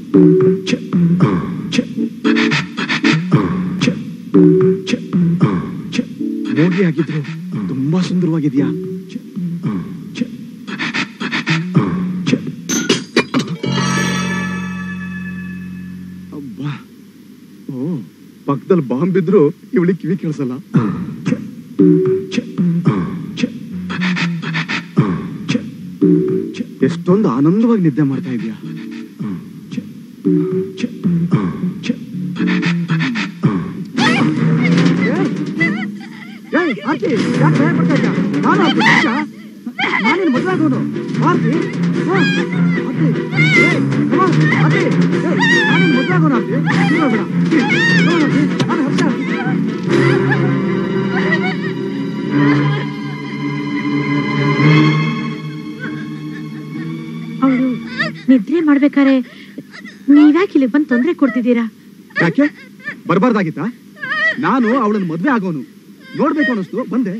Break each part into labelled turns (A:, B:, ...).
A: ಮೋಗಿ ಆಗಿದ್ರು ತುಂಬಾ ಸುಂದರವಾಗಿದ್ಯಾ ಅಬ್ಬಾ ಓ ಪಕ್ಕದಲ್ಲಿ ಬಾಂಬ್ ಬಿದ್ರು ಇವಳಿಗೆ ಕಿವಿ ಕೇಳಿಸಲ್ಲ ಎಷ್ಟೊಂದು ಆನಂದವಾಗಿ ನಿದ್ದೆ ಮಾಡ್ತಾ ಇದೀಯಾ
B: ಏಯ್ ಆರ್ತಿ ಯಾಕೆ ಭಯ ಪಡ್ತಾ ಇದ್ಯಾ ನಾನು ಆರ್ತಿ ನಿಜ? ನಾನೇನು ಮದುವೆ ಆಗೋನು ಆರ್ತಿ ಹಾ, ಆರ್ತಿ ಏಯ್, come on, ಆರ್ತಿ ಏಯ್, ನಾನೇನು ಮದುವೆ ಆಗೋನು ಆರ್ತಿ ನೀನು ಹೋಗ್ಬೇಡ. Come on, ಆರ್ತಿ, ನಾನು ಹರ್ಷ ಆರ್ತಿ.
C: ಅವಳು ನಿದ್ರೆ ಮಾಡ್ಬೇಕಾರೆ ನೀವ್ಯಾಕೆ ಇಲ್ಲಿ ಬಂದು ತೊಂದರೆ ಕೊಡ್ತಿದ್ದೀರಾ
A: ಯಾಕೆ ಬರ್ಬಾರ್ದಾಗಿತ್ತಾ ನಾನು ಅವಳನ್ನ ಮದ್ವೆ ಆಗೋನು ನೋಡ್ಬೇಕು ಅನ್ನಿಸ್ತು ಬಂದೆ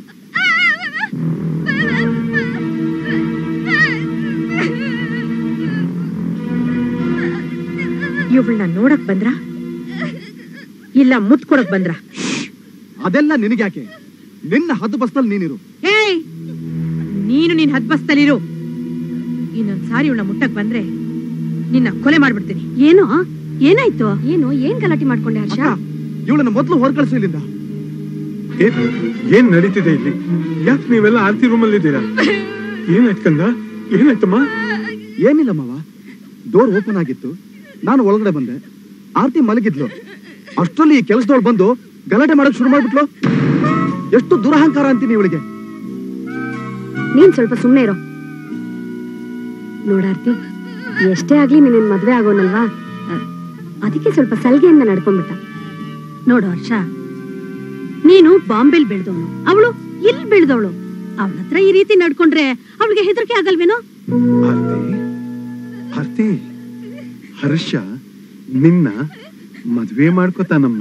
C: ಇವಳನ್ನ ನೋಡಕ್ ಬಂದ್ರ ಇಲ್ಲ ಮುತ್ ಕೊಡಕ್ ಬಂದ್ರ
A: ಅದೆಲ್ಲ ನಿನಗ್ಯಾಕೆ ನಿನ್ನ ಹದ್ದು ಬಸ್ತಲ್ಲಿ ನೀನಿರು
C: ಏಯ್ ನೀನು ನಿನ್ ಹದ್ಬಸ್ತಲಿರು ಇನ್ನೊಂದ್ ಸಾರಿ ಇವಳನ್ನ ಮುಟ್ಟಕ್ ಬಂದ್ರೆ ನಿನ್ನ ಕೊಲೆ ಮಾಡ್ಬಿಡ್ತೀನಿ ಏನೋ ಏನಾಯ್ತು ಏನು ಏನ್ ಗಲಾಟೆ ಮಾಡ್ಕೊಂಡೆ ಹರ್ಷ
A: ಅಕ್ಕ ಇವಳನ್ನ ಮೊದಲು ಹೊರಕಳಿಸು ಇಲ್ಲಿಂದ
D: ಏನ್ ಏನ್ ನಡೀತಿದೆ ಇಲ್ಲಿ ಯಾಕೆ ನೀವೆಲ್ಲ ಆರ್ತಿ ರೂಮಲ್ಲಿ ಇದ್ದೀರಾ ಏನಾಯ್ತು ಕಂದ ಏನಾಯ್ತಮ್ಮ
A: ಏನಿಲ್ಲ ಮಾವ ಡೋರ್ ಓಪನ್ ಆಗಿತ್ತು ನಾನು ಒಳಗಡೆ ಬಂದೆ ಆರ್ತಿ ಮಲಗಿದ್ಲು ಅಷ್ಟರಲ್ಲಿ ಈ ಕೆಲಸದವಳು ಬಂದು ಗಲಾಟೆ ಮಾಡಕ್ ಶುರು ಮಾಡ್ಬಿಟ್ಲು ಎಷ್ಟು ದುರಹಂಕಾರ ಅಂತೀನಿ ಇವಳಿಗೆ
E: ನೀನ್ ಸ್ವಲ್ಪ ಸುಮ್ಮನೆ ಇರೋ ನೋಡಾರ್ತಿ ಎಷ್ಟೇ ಆಗ್ಲಿ ನೀನ್ ಮದ್ವೆ ಆಗೋನಲ್ವಾ ಅ, ಅದಕ್ಕೆ ಸ್ವಲ್ಪ ಸಲ್ಗೆಯಿಂದ ನಡ್ಕೊಂಡ್ಬಿಟ್ಟ
C: ನೋಡು ಹರ್ಷ ನೀನು ಬಾಂಬೆಲ್ ಬೆಳೆದವನು ಅವಳು ಇಲ್ಲಿ ಬೆಳೆದವಳು ಅವಳ ಹತ್ರ ಈ ರೀತಿ ನಡ್ಕೊಂಡ್ರೆ ಅವಳಿಗೆ ಹೆದರಿಕೆ ಆಗಲ್ವೇನೋ
D: ಆರ್ತಿ ಆರ್ತಿ ಹರ್ಷ ನಿನ್ನ ಮದ್ವೆ ಮಾಡ್ಕೋತಾನಮ್ಮ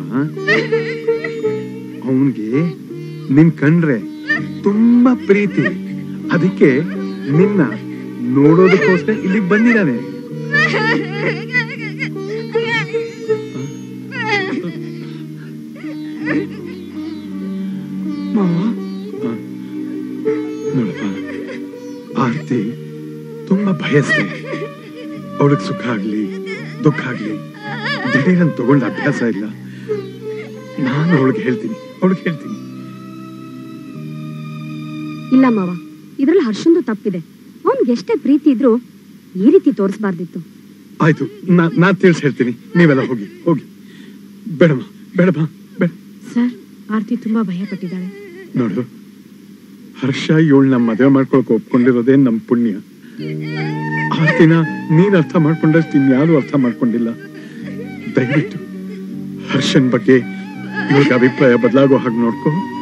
D: ಅವನ್ಗೆ ನಿನ್ ಕಂಡ್ರೆ ತುಂಬಾ ಪ್ರೀತಿ ಅದಕ್ಕೆ ನಿನ್ನ ನೋಡೋದಕ್ಕೋಸ್ಕರ ಇಲ್ಲಿಗೆ ಬಂದಿದ್ದಾನೆ ನೋಡಪ್ಪ ಆರ್ತಿ ತುಂಬಾ ಭಯಸ್ತೆ ಅವಳಿಗೆ ಸುಖ ಆಗ್ಲಿ ದುಃಖ ಆಗ್ಲಿ ದಿಢೀರನ್ ತಗೊಂಡ ಅಭ್ಯಾಸ ಇಲ್ಲ ನಾನು ಅವಳಿಗೆ ಹೇಳ್ತೀನಿ ಅವಳಿಗೆ ಹೇಳ್ತೀನಿ
E: ಇಲ್ಲ ಮಾವ ಇದ್ರಲ್ಲಿ ಹರ್ಷಂದು ತಪ್ಪಿದೆ ಅವ್ನ್ಗೆ ಎಷ್ಟೇ ಪ್ರೀತಿ ಇದ್ರು ಈ ರೀತಿ ತೋರಿಸ್ಬಾರ್ದಿತ್ತು
D: ಆಯ್ತು ನಾ ನಾನ್ ತಿಳಿಸಿ ಹೇಳ್ತೀನಿ ನೀವೆಲ್ಲ ಹೋಗಿ ಹೋಗಿ ಬೇಡಮ್ಮ ಬೇಡಮ್ಮ ಬೇಡ
C: ಸರ್ ಆರ್ತಿ ತುಂಬಾ ಭಯ ಪಟ್ಟಿದ್ದಾಳೆ
D: ನೋಡು ಹರ್ಷ ಇವಳನ್ನ ಮದುವೆ ಮಾಡ್ಕೊಳಕ್ ಒಪ್ಕೊಂಡಿರೋದೇ ನಮ್ ಪುಣ್ಯ ಆರ್ತಿನ ನೀನ್ ಅರ್ಥ ಮಾಡ್ಕೊಂಡಷ್ಟು ಇನ್ಯಾರು ಅರ್ಥ ಮಾಡ್ಕೊಂಡಿಲ್ಲ ದಯವಿಟ್ಟು ಹರ್ಷನ್ ಬಗ್ಗೆ ಇವಳಿಗೆ ಅಭಿಪ್ರಾಯ ಬದಲಾಗೋ ಹಾಗೆ ನೋಡ್ಕೋ